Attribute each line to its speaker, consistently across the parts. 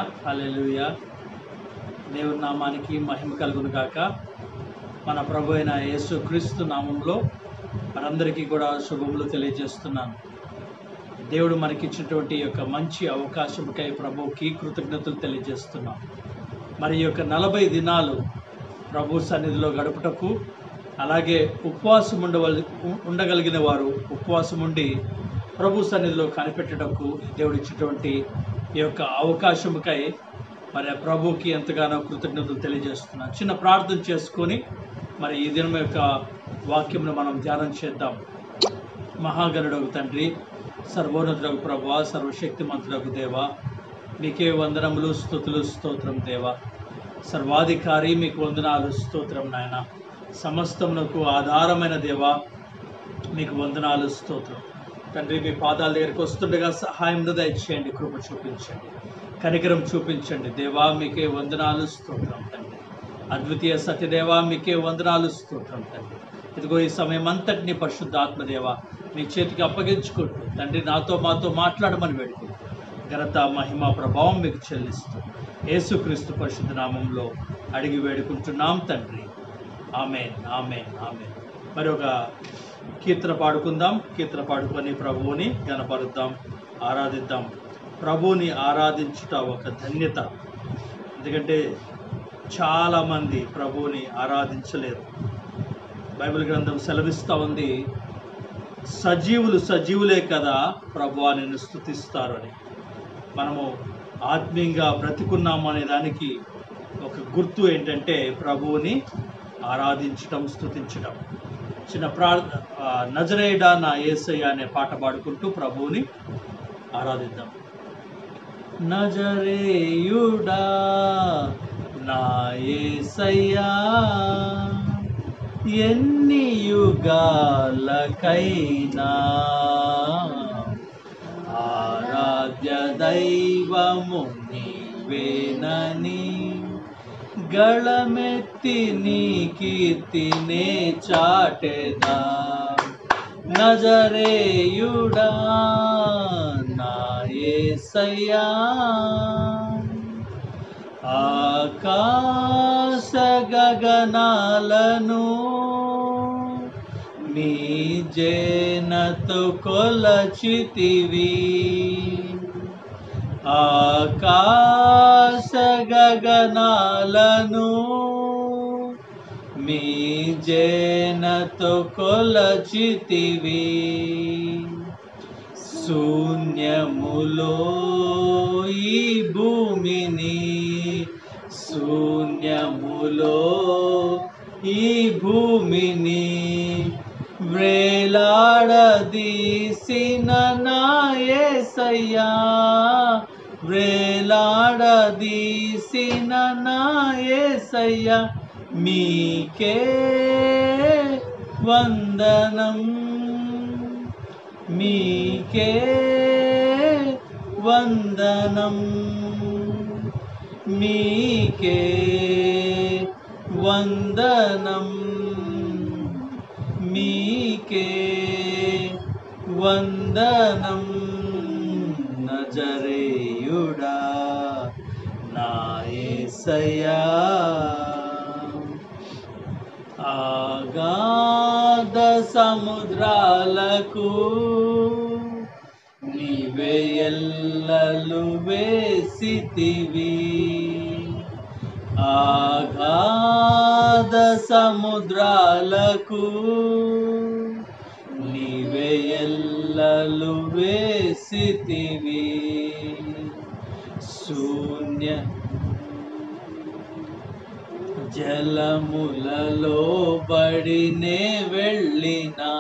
Speaker 1: హల్లెలూయా దేవుని నామానికి మహిమ కలుగును గాక మన ప్రభు అయిన యేసు క్రీస్తు నామంలో మనందరికీ కూడా శుభములు తెలియజేస్తున్నాను దేవుడు మనకిచ్చినటువంటి ఈ యొక్క మంచి అవకాశంకై ప్రభువుకి కృతజ్ఞతలు తెలియజేస్తున్నాం మరి ఈ యొక్క నలభై దినాలు ప్రభు సన్నిధిలో గడుపుటకు అలాగే ఉపవాసం ఉండవల్ ఉండగలిగిన వారు ఉపవాసం ఉండి ప్రభు సన్నిధిలో కనిపెట్టడకు దేవుడు ఇచ్చినటువంటి ఈ యొక్క అవకాశముకై మరి ఆ ప్రభుకి ఎంతగానో కృతజ్ఞతలు తెలియజేస్తున్నాను చిన్న ప్రార్థన చేసుకొని మరి ఈ దినం యొక్క వాక్యమును మనం ధ్యానం చేద్దాం మహాగణుడకు తండ్రి సర్వోన్నతుడకు ప్రభా సర్వశక్తిమంతుడకు దేవా మీకే వందనములు స్థుతులు స్తోత్రం దేవా సర్వాధికారి మీకు వందనాలు స్తోత్రం నాయన సమస్తమునకు ఆధారమైన దేవా మీకు వందనాలు స్తోత్రం తండ్రి మీ పాదాల దగ్గరికి వస్తుండగా సహాయం దయచేయండి కృప చూపించండి కనికరం చూపించండి దేవా మీకే వందనాలు స్తోత్రం తండ్రి అద్వితీయ సత్యదేవా మీకే వందనాలు స్తోత్రం తండ్రి ఇదిగో ఈ సమయం అంతటిని పరిశుద్ధాత్మదేవ మీ చేతికి అప్పగించుకుంటూ తండ్రి నాతో మాతో మాట్లాడమని వేడుకుంటూ ఘనత మహిమ ప్రభావం మీకు చెల్లిస్తూ యేసుక్రీస్తు పరిశుద్ధ నామంలో అడిగి వేడుకుంటున్నాం తండ్రి ఆమెన్ ఆమెన్ ఆమెన్ మరి ఒక కీర్తన పాడుకుందాం కీర్తన పాడుకొని ప్రభువుని గనపరుద్దాం ఆరాధిద్దాం ప్రభువుని ఆరాధించుట ఒక ధన్యత ఎందుకంటే చాలామంది ప్రభువుని ఆరాధించలేరు బైబిల్ గ్రంథం సెలవిస్తూ ఉంది సజీవులు సజీవులే కదా ప్రభు నిన్ను స్థుతిస్తారు అని మనము ఆత్మీయంగా బ్రతికున్నాము అనే దానికి ఒక గుర్తు ఏంటంటే ప్రభువుని ఆరాధించటం స్థుతించడం చిన్న ప్రా నజరేడా నా ఏసయ్య అనే పాట పాడుకుంటూ ప్రభువుని ఆరాధిద్దాం నజరేయుడా నా ఏసయ్యా ఎన్ని యుగాలకైనా ఆరాధ్య దైవము నీవేనని గళమెత్తి నీ కీర్తినే చాటెదా నజరేయుడా నా ఏసయ్యా ఆకాశ గగనాలను నీ జేనతో కొలచితివి ఆకాశ గగనాలను మీ జేనతో కొలచితివి శూన్యములో ఈ భూమిని శూన్యములో ఈ భూమిని వ్రేలాడదీసిన నాయసయ్యా వ్రేలాడదీసిన నాయసయ్యా మీకే వందనం మీకే వందనం మీకే వందనం మీకే వందనం నజరేయుడా నా యేసయ్యా ఆగాధ సముద్రాలకు నీవే ఎల్లలు వేసితివి ఆగాధ సముద్రాలకు నీవే ఎల్లలు వేసితివి శూన్య జలములలో బడినే వెళ్ళినా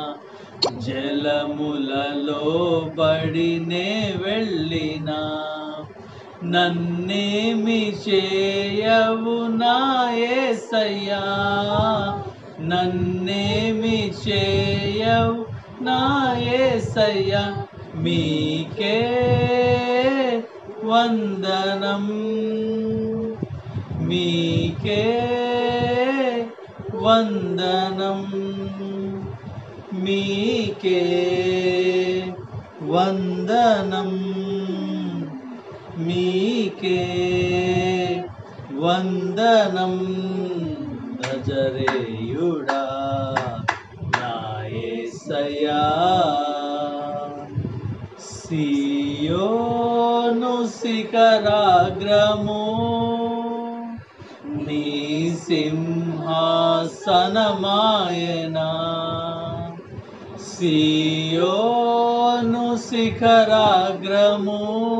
Speaker 1: జలములలో బడినే వెళ్ళినా నన్నేమి చేయవు నాయసయ్యా నన్నేమి చేయవు నాయసయ్యా మీకే వందనం మీకే వందనం మీకే వందనం మీకే వందనం నజరేయుడా నా యేసయ్యా సియోను శిఖరాగ్రము నీ సింహాసనమాయనా సియోను శిఖరాగ్రము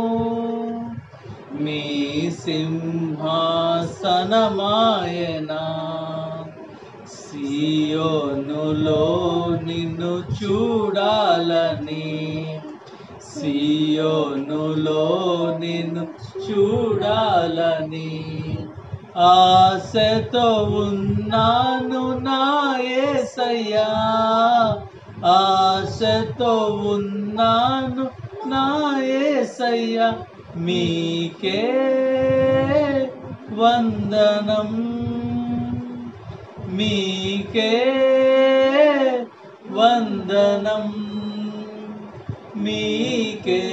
Speaker 1: మీ సింహాసనమాయనా సియోనులో నిన్ను చూడాలని సియోనులో నిన్ను చూడాలని ఆశతో ఉన్నాను నా యేసయ్యా ఆశతో ఉన్నాను నా యేసయ్యా మీకే వందనం మీకే వందనం మీకే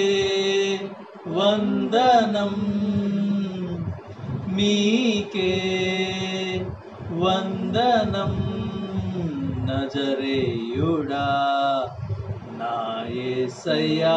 Speaker 1: వందనం మీకే వందనం నజరేయుడా నా యేసయ్యా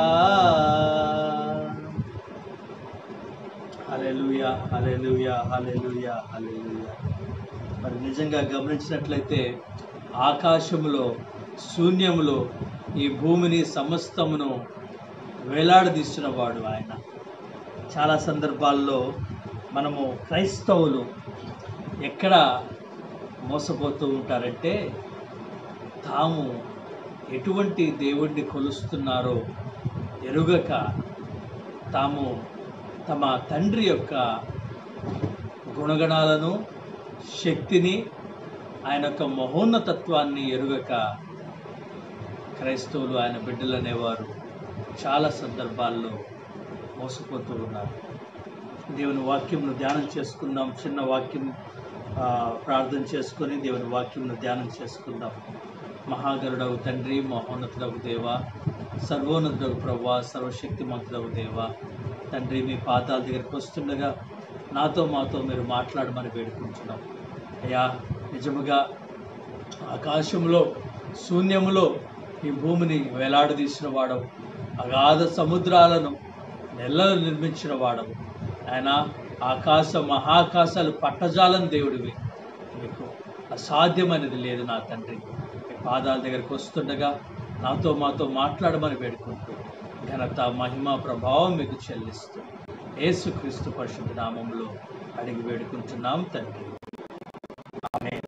Speaker 1: హల్లెలూయా హల్లెలూయా హల్లెలూయా హల్లెలూయా మరి నిజంగా గమనించినట్లయితే ఆకాశములో శూన్యములో ఈ భూమిని సమస్తమును వేలాడదీస్తున్న వాడు ఆయన చాలా సందర్భాల్లో మనము క్రైస్తవులు ఎక్కడ మోసపోతూ ఉంటారంటే తాము ఎటువంటి దేవుణ్ణి కొలుస్తున్నారో ఎరుగక తాము తమ తండ్రి యొక్క గుణగణాలను శక్తిని ఆయన యొక్క మహోన్నతత్వాన్ని ఎరుగక క్రైస్తవులు ఆయన బిడ్డలు అనేవారు చాలా సందర్భాల్లో మోసపోతూ ఉన్నారు దేవుని వాక్యంను ధ్యానం చేసుకుందాం చిన్న వాక్యం ఆ, ప్రార్థన చేసుకొని దేవుని వాక్యంను ధ్యానం చేసుకుందాం మహాగరుడవు తండ్రి మహోన్నతుడవు దేవ సర్వోన్నతుడవు ప్రవ్వా సర్వశక్తిమంతుడవు దేవ తండ్రి మీ పాదాల దగ్గరికి వస్తుండగా నాతో మాతో మీరు మాట్లాడమని వేడుకుంటున్నాం అయ్యా నిజముగా ఆకాశంలో శూన్యములో ఈ భూమిని వేలాడదీసిన వాడవు అగాధ సముద్రాలను నెలలు నిర్మించిన వాడవు ఆయన ఆకాశ మహాకాశాలు పట్టజాలని దేవుడివి మీకు అసాధ్యమైనది లేదు నా తండ్రి మీ పాదాల దగ్గరికి వస్తుండగా నాతో మాతో మాట్లాడమని వేడుకుంటూ ఘనత మహిమ ప్రభావం మీకు చెల్లిస్తూ యేసుక్రీస్తు పరిశుద్ధ నామంలో అడిగి వేడుకుంటున్నాం తండ్రి ఆమేన్.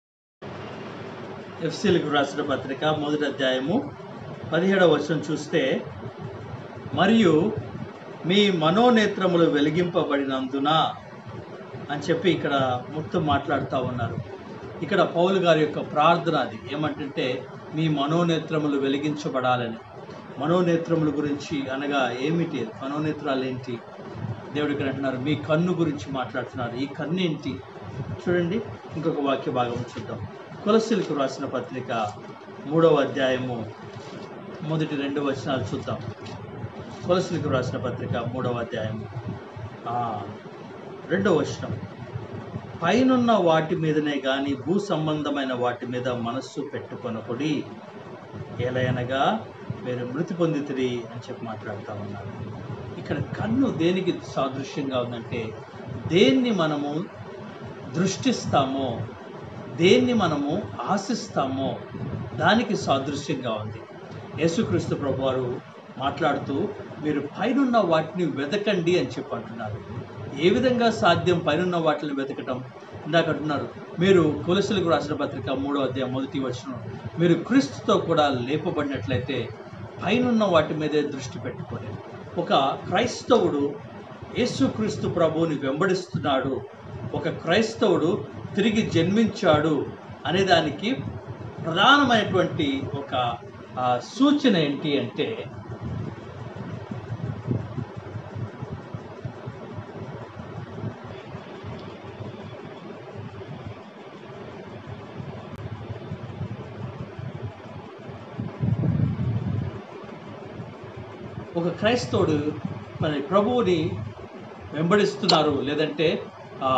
Speaker 1: ఎఫ్సీలకు రాసిన పత్రిక మొదటి అధ్యాయము పదిహేడవ వచనం చూస్తే మరియు మీ మనోనేత్రములు వెలిగింపబడినందున అని చెప్పి ఇక్కడ మొత్తం మాట్లాడుతూ ఉన్నారు ఇక్కడ పౌలు గారి యొక్క ప్రార్థన అది ఏమంటుంటే మీ మనోనేత్రములు వెలిగించబడాలని మనోనేత్రముల గురించి అనగా ఏమిటి మనోనేత్రాలు ఏంటి దేవుడు ఇక్కడ అంటున్నారు మీ కన్ను గురించి మాట్లాడుతున్నారు ఈ కన్ను ఏంటి చూడండి ఇంకొక వాక్య భాగం చూద్దాం కొలసిలకు రాసిన పత్రిక మూడవ అధ్యాయము మొదటి రెండు వచనాలు చూద్దాం కొలసిలకు రాసిన పత్రిక మూడవ అధ్యాయము ఆ, రెండవ వచనం పైనున్న వాటి మీదనే కానీ భూ సంబంధమైన వాటి మీద మనస్సు పెట్టుకొనకుడి ఎలయనగా మీరు మృతి పొందితిరి అని చెప్పి మాట్లాడుతూ ఉన్నారు ఇక్కడ కన్ను దేనికి సాదృశ్యంగా ఉందంటే దేన్ని మనము దృష్టిస్తామో దేన్ని మనము ఆశిస్తామో దానికి సాదృశ్యంగా ఉంది యేసుక్రీస్తు ప్రభు వారు మాట్లాడుతూ మీరు పైనున్న వాటిని వెతకండి అని చెప్పి అంటున్నారు ఏ విధంగా సాధ్యం పైనున్న వాటిని వెతకటం ఇందాక అంటున్నారు మీరు కొలసులకు రాసిన పత్రిక మూడో అధ్యాయం మొదటి వచ్చిన మీరు క్రీస్తుతో కూడా లేపబడినట్లయితే పైనున్న వాటి మీదే దృష్టి పెట్టుకోండి ఒక క్రైస్తవుడు యేసుక్రీస్తు ప్రభువుని వెంబడిస్తున్నాడు ఒక క్రైస్తవుడు తిరిగి జన్మించాడు అనే దానికి ప్రధానమైనటువంటి ఒక ఆ, సూచన ఏంటి అంటే ఒక క్రైస్తవుడు మరి ప్రభువుని వెంబడిస్తున్నారు లేదంటే ఆ,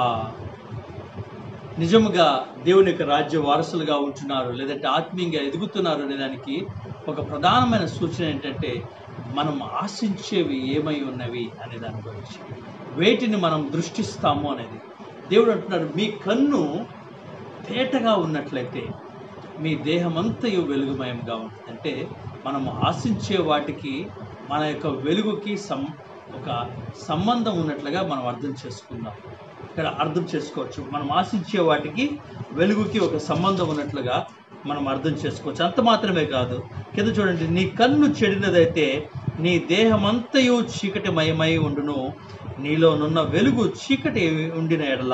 Speaker 1: నిజముగా దేవుని యొక్క రాజ్య వారసులుగా ఉంటున్నారు లేదంటే ఆత్మీయంగా ఎదుగుతున్నారు అనే దానికి ఒక ప్రధానమైన సూచన ఏంటంటే మనం ఆశించేవి ఏమై ఉన్నవి అనే దాని గురించి వేటిని మనం దృష్టిస్తాము అనేది దేవుడు అంటున్నారు మీ కన్ను తేటగా ఉన్నట్లయితే మీ దేహమంతయు వెలుగుమయంగా ఉంటుంది అంటే మనం ఆశించే వాటికి మన యొక్క వెలుగుకి సం ఒక సంబంధం ఉన్నట్లుగా మనం అర్థం చేసుకుందాం ఇక్కడ అర్థం చేసుకోవచ్చు మనం ఆశించే వాటికి వెలుగుకి ఒక సంబంధం ఉన్నట్లుగా మనం అర్థం చేసుకోవచ్చు అంత మాత్రమే కాదు కింద చూడండి నీ కన్ను చెడినదైతే నీ దేహమంతయు చీకటిమయమై ఉండును నీలోనున్న వెలుగు చీకటి ఉండిన ఎడల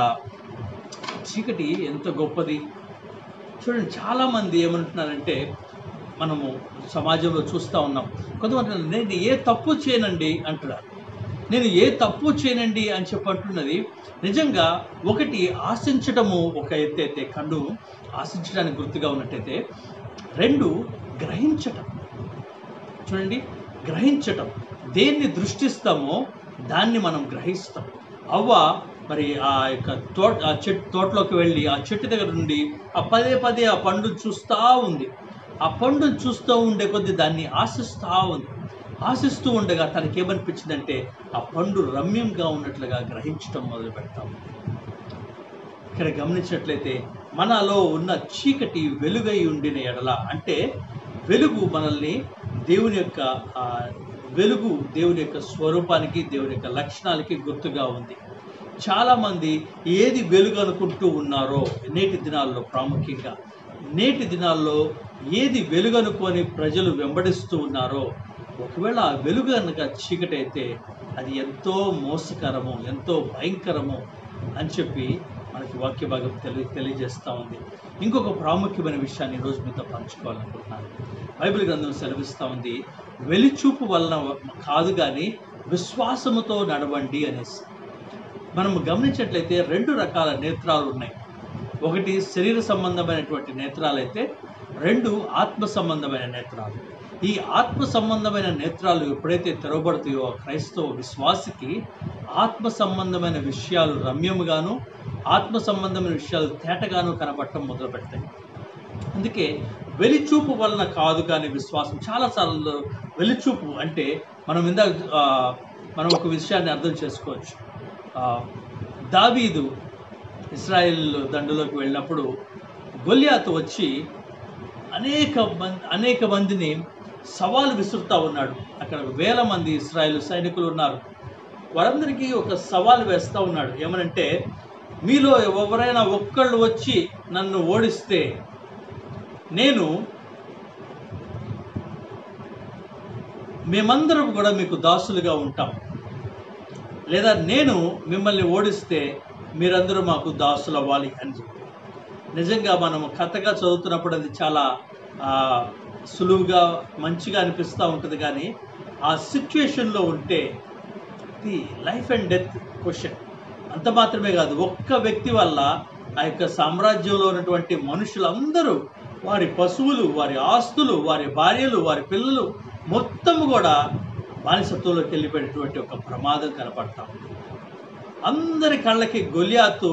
Speaker 1: చీకటి ఎంత గొప్పది చూడండి చాలామంది ఏమంటున్నారంటే మనము సమాజంలో చూస్తూ ఉన్నాం కొంతమంది అంటున్నారు, నేను ఏ తప్పు చేయనండి అంటున్నారు నేను ఏ తప్పు చేయనండి అని చెప్పి అంటున్నది నిజంగా ఒకటి ఆశించటము ఒక ఎత్తు అయితే కన్ను ఆశించడానికి గుర్తుగా ఉన్నట్టయితే రెండు గ్రహించటం చూడండి గ్రహించటం దేన్ని దృష్టిస్తామో దాన్ని మనం గ్రహిస్తాం అవ్వ మరి ఆ యొక్క తోట ఆ చెట్టు తోటలోకి వెళ్ళి ఆ చెట్టు దగ్గర నుండి ఆ పదే పదే ఆ పండు చూస్తూ ఉంది ఆ పండును చూస్తూ ఉండే కొద్దీ దాన్ని ఆశిస్తూ ఉంది ఆశిస్తూ ఉండగా తనకి ఏమనిపించిందంటే ఆ పండు రమ్యంగా ఉన్నట్లుగా గ్రహించటం మొదలు పెడతాం ఇక్కడ గమనించినట్లయితే మనలో ఉన్న చీకటి వెలుగై ఉండిన ఎడల అంటే వెలుగు మనల్ని దేవుని యొక్క ఆ, వెలుగు దేవుని యొక్క స్వరూపానికి దేవుని యొక్క లక్షణాలకి గుర్తుగా ఉంది చాలామంది ఏది వెలుగు అనుకుంటూ ఉన్నారో నేటి దినాల్లో ప్రాముఖ్యంగా నేటి దినాల్లో ఏది వెలుగు అనుకొని ప్రజలు వెంబడిస్తూ ఉన్నారో ఒకవేళ ఆ వెలుగు కనుక చీకటి అయితే అది ఎంతో మోసకరము ఎంతో భయంకరము అని చెప్పి మనకి వాక్య భాగం తెలి తెలియజేస్తూ ఉంది ఇంకొక ప్రాముఖ్యమైన విషయాన్ని ఈరోజు మీతో పంచుకోవాలనుకుంటున్నాను బైబిల్ గ్రంథం సెలవిస్తూ ఉంది వెలిచూపు వలన కాదు కానీ విశ్వాసముతో నడవండి అనేసి మనం గమనించినట్లయితే రెండు రకాల నేత్రాలు ఉన్నాయి ఒకటి శరీర సంబంధమైనటువంటి నేత్రాలు అయితే రెండు ఆత్మ సంబంధమైన నేత్రాలు ఈ ఆత్మ సంబంధమైన నేత్రాలు ఎప్పుడైతే తెరవబడతాయో ఆ క్రైస్తవ విశ్వాసికి ఆత్మ సంబంధమైన విషయాలు రమ్యముగాను ఆత్మ సంబంధమైన విషయాలు తేటగాను కనబడటం మొదలు పెడతాయి అందుకే వెలిచూపు వలన కాదు కానీ విశ్వాసం చాలాసార్లు వెలిచూపు అంటే మనం ఇందాక ఆ, మనం ఒక విషయాన్ని అర్థం చేసుకోవచ్చు ఆ, దావీదు ఇస్రాయేల్ దండులోకి వెళ్ళినప్పుడు గొల్యాతు వచ్చి అనేక మంది అనేక మందిని సవాలు విసురుతా ఉన్నాడు అక్కడ వేల మంది ఇస్రాయేల్ సైనికులు ఉన్నారు వారందరికీ ఒక సవాల్ వేస్తూ ఉన్నాడు ఏమనంటే మీలో ఎవరైనా ఒక్కళ్ళు వచ్చి నన్ను ఓడిస్తే నేను మేమందరం కూడా మీకు దాసులుగా ఉంటాం లేదా నేను మిమ్మల్ని ఓడిస్తే మీరందరూ మాకు దాసులు అవ్వాలి అని చెప్పి నిజంగా మనం కథగా చదువుతున్నప్పుడు అది చాలా ఆ, సులువుగా మంచిగా అనిపిస్తూ ఉంటుంది కానీ ఆ సిచ్యువేషన్లో ఉంటే ఇది లైఫ్ అండ్ డెత్ క్వశ్చన్ అంత మాత్రమే కాదు ఒక్క వ్యక్తి వల్ల ఆ యొక్క సామ్రాజ్యంలో ఉన్నటువంటి మనుషులందరూ వారి పశువులు వారి ఆస్తులు వారి భార్యలు వారి పిల్లలు మొత్తం కూడా బానిసత్వంలోకి వెళ్ళిపోయినటువంటి ఒక ప్రమాదం కనపడతాం అందరి కళ్ళకి గొలియాతు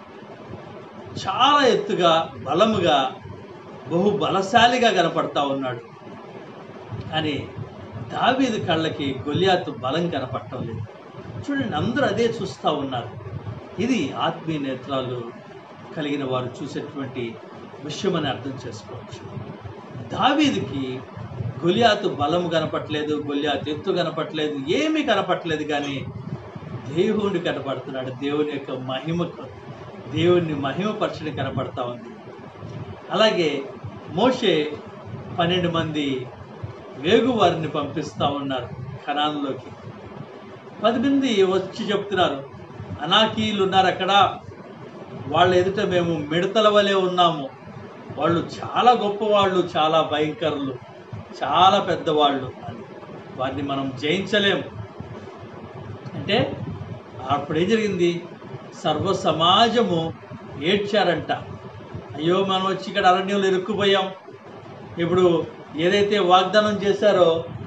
Speaker 1: చాలా ఎత్తుగా బలముగా బహు బలశాలిగా కనపడతా ఉన్నాడు కానీ దావీదు కళ్ళకి గొలియాతు బలం కనపడటం లేదు చూడండి అందరూ అదే చూస్తూ ఉన్నారు ఇది ఆత్మీయ నేత్రాలు కలిగిన వారు చూసేటువంటి విషయం అని అర్థం చేసుకోవచ్చు దావీదుకి గొలియాతు బలం కనపట్లేదు గొలియాతు ఎత్తు కనపట్లేదు ఏమీ కనపట్లేదు కానీ దేవుని కనపడుతున్నాడు దేవుని యొక్క మహిమ దేవుని మహిమపరచడం కనపడతా ఉంది అలాగే మోషే పన్నెండు మంది వేగువారిని పంపిస్తూ ఉన్నారు కణాల్లోకి పది మంది వచ్చి చెప్తున్నారు అనాకీలు ఉన్నారు అక్కడ వాళ్ళ ఎదుట మేము మిడతల వలె ఉన్నాము వాళ్ళు చాలా గొప్పవాళ్ళు చాలా భయంకరులు చాలా పెద్దవాళ్ళు అని వారిని మనం జయించలేం అంటే అప్పుడు ఏం జరిగింది సర్వ సమాజము ఏడ్చారంట అయ్యో మనం వచ్చి ఇక్కడ అరణ్యంలో ఇరుక్కుపోయాం ఇప్పుడు ఏదైతే వాగ్దానం చేశారో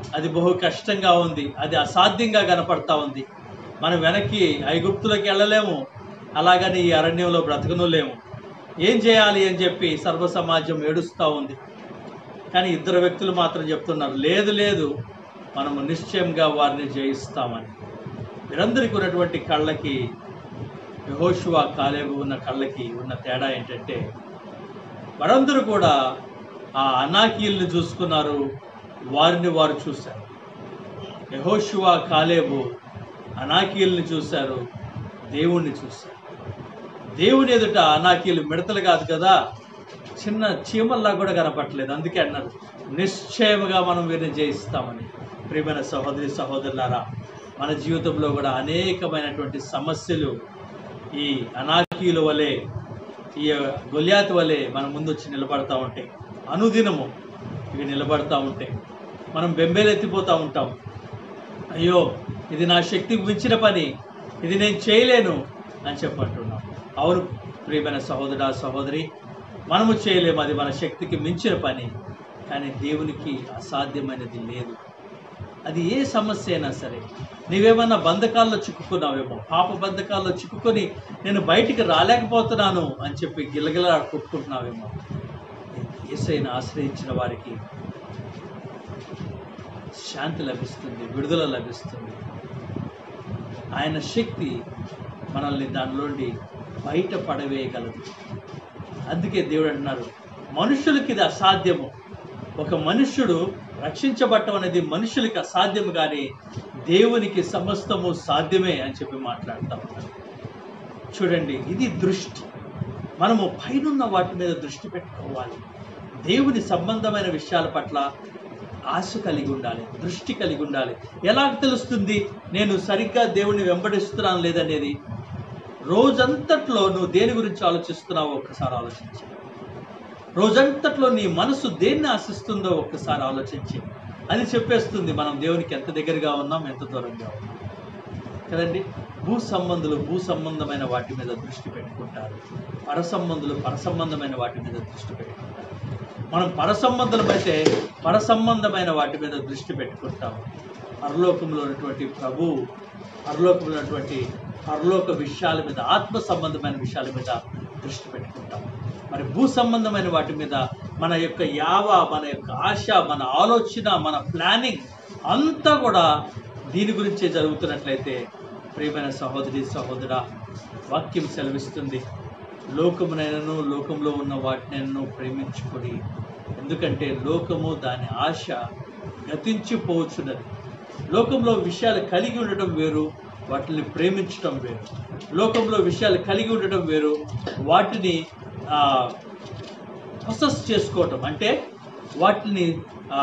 Speaker 1: అది బహు కష్టంగా ఉంది అది అసాధ్యంగా కనపడతా ఉంది మనం వెనక్కి ఐగుప్తులోకి వెళ్ళలేము అలాగని ఈ అరణ్యంలో బ్రతకను లేము ఏం చేయాలి అని చెప్పి సర్వ సమాజం ఏడుస్తూ ఉంది కానీ ఇద్దరు వ్యక్తులు మాత్రం చెప్తున్నారు లేదు లేదు మనము నిశ్చయంగా వారిని జయిస్తామని వీరందరికీ ఉన్నటువంటి కళ్ళకి యహోషువ కాలేబు ఉన్న కళ్ళకి ఉన్న తేడా ఏంటంటే వారందరూ కూడా ఆ అనాకీల్ని చూసుకున్నారు వారిని వారు చూశారు యహోషువ కాలేబు అనాకీల్ని చూశారు దేవుణ్ణి చూశారు దేవుని ఎదుట అనాకీలు మిడతలు కాదు కదా చిన్న చీమల్లా కూడా కనపట్లేదు అందుకే అన్నారు నిశ్చయముగా మనం వీరిని జయిస్తామని ప్రియమైన సహోదరి సహోదరులారా మన జీవితంలో కూడా అనేకమైనటువంటి సమస్యలు ఈ అనాకీల వలె ఈ గొల్యాత్ వలె మన ముందు వచ్చి నిలబడతా ఉంటాయి అనుదినము ఇవి నిలబడతా ఉంటాయి మనం బెంబేలెత్తిపోతూ ఉంటాం అయ్యో ఇది నా శక్తికి మించిన పని ఇది నేను చేయలేను అని చెప్పంటున్నాం అవును ప్రియమైన సహోదరా సహోదరి మనము చేయలేము అది మన శక్తికి మించిన పని కానీ దేవునికి అసాధ్యమైనది లేదు అది ఏ సమస్య అయినా సరే నీవేమన్నా బంధకాల్లో చిక్కుకున్నావేమో పాప బంధకాల్లో చిక్కుకొని నేను బయటికి రాలేకపోతున్నాను అని చెప్పి గిలగిలా కొట్టుకుంటున్నావేమో ఏసైనా ఆశ్రయించిన వారికి శాంతి లభిస్తుంది విడుదల లభిస్తుంది ఆయన శక్తి మనల్ని దానిలోండి బయట పడవేయగలదు అందుకే దేవుడు అంటున్నారు మనుషులకి ఇది అసాధ్యము ఒక మనుష్యుడు రక్షించబడటం అనేది మనుషులకి అసాధ్యము కానీ దేవునికి సమస్తము సాధ్యమే అని చెప్పి మాట్లాడుతూ ఉన్నారు చూడండి ఇది దృష్టి మనము పైనున్న వాటి మీద దృష్టి పెట్టుకోవాలి దేవుని సంబంధమైన విషయాల పట్ల ఆశ కలిగి ఉండాలి దృష్టి కలిగి ఉండాలి ఎలా తెలుస్తుంది నేను సరిగ్గా దేవుణ్ణి వెంబడిస్తున్నాను లేదనేది రోజంతట్లో నువ్వు దేని గురించి ఆలోచిస్తున్నావో ఒక్కసారి ఆలోచించి రోజంతట్లో నీ మనసు దేన్ని ఆశిస్తుందో ఒక్కసారి ఆలోచించి అది చెప్పేస్తుంది మనం దేవునికి ఎంత దగ్గరగా ఉన్నాం ఎంత దూరంగా ఉన్నాం కదండి భూ సంబంధులు భూ సంబంధమైన వాటి మీద దృష్టి పెట్టుకుంటారు పర సంబంధులు పర సంబంధమైన వాటి మీద దృష్టి పెట్టుకుంటారు మనం పర సంబంధులమైతే పర సంబంధమైన వాటి మీద దృష్టి పెట్టుకుంటాం పరలోకంలో ఉన్నటువంటి ప్రభు పరలోకంలో ఉన్నటువంటి పరలోక విషయాల మీద ఆత్మ సంబంధమైన విషయాల మీద దృష్టి పెట్టుకుంటాం మరి భూ సంబంధమైన వాటి మీద మన యొక్క యావ మన యొక్క ఆశ మన ఆలోచన మన ప్లానింగ్ అంతా కూడా దీని గురించే జరుగుతున్నట్లయితే ప్రియమైన సహోదరి సహోదర వాక్యం సెలవిస్తుంది లోకమునైనను లోకంలో ఉన్న వాటినైనను ప్రేమించుకొని ఎందుకంటే లోకము దాని ఆశ గతించిపోవచ్చున్నది లోకంలో విషయాలు కలిగి ఉండటం వేరు వాటిని ప్రేమించటం వేరు లోకంలో విషయాలు కలిగి ఉండటం వేరు వాటిని ప్రొసెస్ చేసుకోవటం అంటే వాటిని ఆ,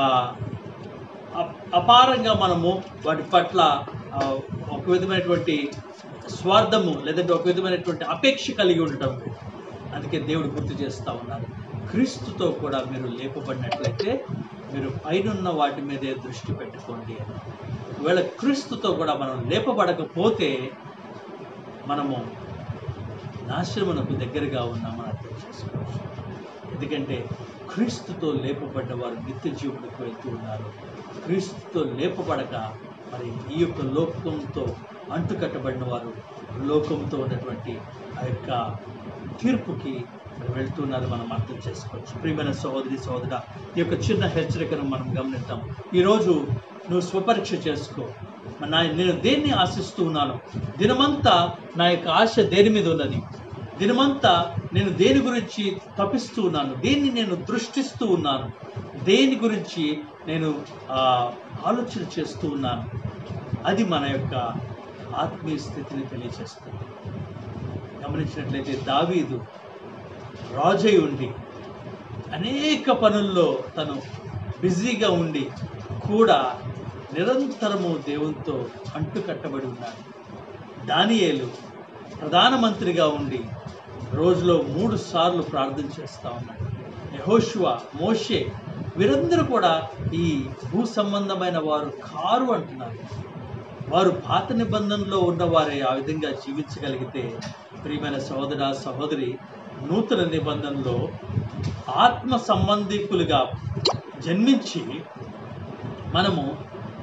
Speaker 1: అ- అపారంగా మనము వాటి పట్ల ఆ, ఒక విధమైనటువంటి స్వార్థము లేదంటే ఒక విధమైనటువంటి అపేక్ష కలిగి ఉండటం వేరు. అందుకే దేవుడు గుర్తు చేస్తూ ఉన్నారు క్రీస్తుతో కూడా మీరు లేపబడినట్లయితే మీరు పైనున్న వాటి మీదే దృష్టి పెట్టుకోండి అని ఒకవేళ క్రీస్తుతో కూడా మనం లేపబడకపోతే మనము నాశనమునకు దగ్గరగా ఉన్నామని అర్థం చేసుకోవచ్చు ఎందుకంటే క్రీస్తుతో లేపబడ్డ వారు నిత్య జీవులకు వెళ్తూ ఉన్నారు క్రీస్తుతో లేపబడక మరి ఈ యొక్క లోకంతో అంటుకట్టబడిన వారు లోకంతో ఉన్నటువంటి ఆ యొక్క తీర్పుకి మరి వెళ్తున్నారు మనం అర్థం చేసుకోవచ్చు ప్రియమైన సహోదరి సహోదర ఈ యొక్క చిన్న హెచ్చరికను మనం గమనిద్దాం ఈరోజు నువ్వు స్వపరీక్ష చేసుకో మరి నా నేను దేన్ని ఆశిస్తూ ఉన్నాను దినమంతా నా యొక్క ఆశ దేని మీద ఉన్నది దినమంతా నేను దేని గురించి తపిస్తూ ఉన్నాను దేన్ని నేను దృష్టిస్తూ ఉన్నాను దేని గురించి నేను ఆ, ఆలోచన చేస్తూ ఉన్నాను అది మన యొక్క ఆత్మీయ స్థితిని తెలియజేస్తుంది గమనించినట్లయితే దావీదు రాజై ఉండి అనేక పనుల్లో తను బిజీగా ఉండి కూడా నిరంతరము దేవునితో అంటుకట్టబడి ఉన్నాడు దానియేలు ప్రధానమంత్రిగా ఉండి రోజులో మూడు సార్లు ప్రార్థన చేస్తూ ఉన్నాడు యహోషువ మోషే వీరందరూ కూడా ఈ భూ సంబంధమైన వారు కారు అంటున్నారు వారు పాత నిబంధనలో ఉన్నవారే ఆ విధంగా జీవించగలిగితే ప్రియమైన సహోదర సహోదరి నూతన నిబంధనలో ఆత్మ సంబంధికులుగా జన్మించి మనము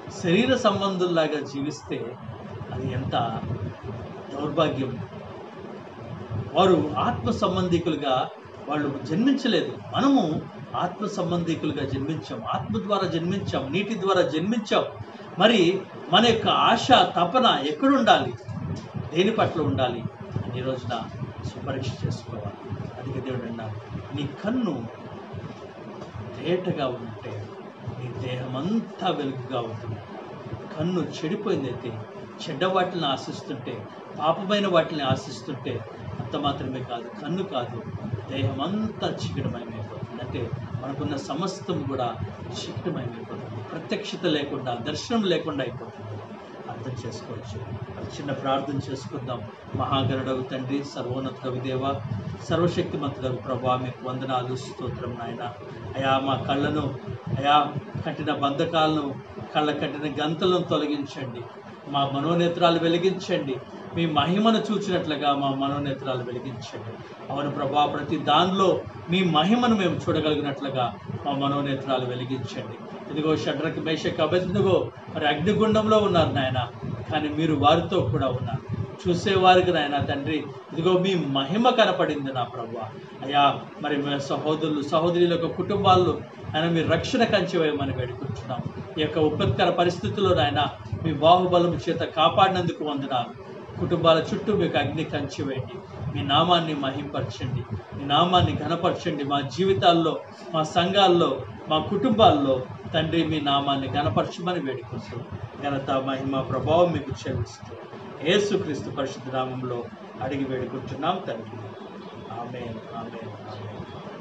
Speaker 1: శరీర సంబంధుల్లాగా జీవిస్తే అది ఎంత దౌర్భాగ్యం వారు ఆత్మ సంబంధికులుగా వాళ్ళు జన్మించలేదు మనము ఆత్మ సంబంధికులుగా జన్మించాం ఆత్మ ద్వారా జన్మించాం నీటి ద్వారా జన్మించాం మరి మన యొక్క ఆశ తపన ఎక్కడ ఉండాలి దేని పట్ల ఉండాలి అని ఈ రోజున సుపరీక్ష చేసుకోవాలి అందుకే దేవుడు అన్నాడు నీ కన్ను తేటగా ఉంటే నీ దేహమంతా వెలుగుగా ఉంటుంది కన్ను చెడిపోయిందైతే చెడ్డ వాటిని ఆశిస్తుంటే పాపమైన వాటిని ఆశిస్తుంటే అంత మాత్రమే కాదు కన్ను కాదు దేహమంతా చీకటమయమైపోతుంది అంటే మనకున్న సమస్తం కూడా చీకటమయమైపోతుంది ప్రత్యక్షత లేకుండా దర్శనం లేకుండా అయిపోతుంది అర్థం చేసుకోవచ్చు ఒక చిన్న ప్రార్థన చేసుకుందాం మహాగరుడవు తండ్రి సర్వోన్నతుడవు దేవ సర్వశక్తిమంతుడవు ప్రభా మీకు వందనాలు స్తోత్రం నాయన అయా మా కళ్ళను అయా కట్టిన బంధకాలను కళ్ళ కట్టిన గంతలను తొలగించండి మా మనోనేత్రాలు వెలిగించండి మీ మహిమను చూచినట్లుగా మా మనోనేత్రాలు వెలిగించండి అవును ప్రభా ప్రతి దానిలో మీ మహిమను మేము చూడగలిగినట్లుగా మా మనోనేత్రాలు వెలిగించండి ఇదిగో షడ్రకి మేషక్ అభ్యర్థిగో మరి అగ్నిగుండంలో ఉన్నారు నాయన కానీ మీరు వారితో కూడా ఉన్నారు చూసేవారికి నాయన తండ్రి ఇదిగో మీ మహిమ కనపడింది నా ప్రభు అయ్యా మరి మీ సహోదరులు సహోదరుల యొక్క కుటుంబాల్లో ఆయన మీ రక్షణ కంచి వేయమని వేడుకుంటున్నాం ఈ యొక్క ఉపత్కర పరిస్థితుల్లో నాయన మీ బాహుబలం చేత కాపాడినందుకు వందనాలు కుటుంబాల చుట్టూ మీకు అగ్ని కంచి వేయండి మీ నామాన్ని మహింపరచండి మీ నామాన్ని ఘనపరచండి మా జీవితాల్లో మా సంఘాల్లో మా కుటుంబాల్లో తండ్రి మీ నామాన్ని ఘనపరచమని వేడుకుంటూ ఘనత మహిమ ప్రభావం మీకు చెల్లిస్తూ యేసుక్రీస్తు పరిశుద్ధ నామంలో అడిగి వేడుకుంటున్నాం తండ్రి ఆమె ఆమె ఆమె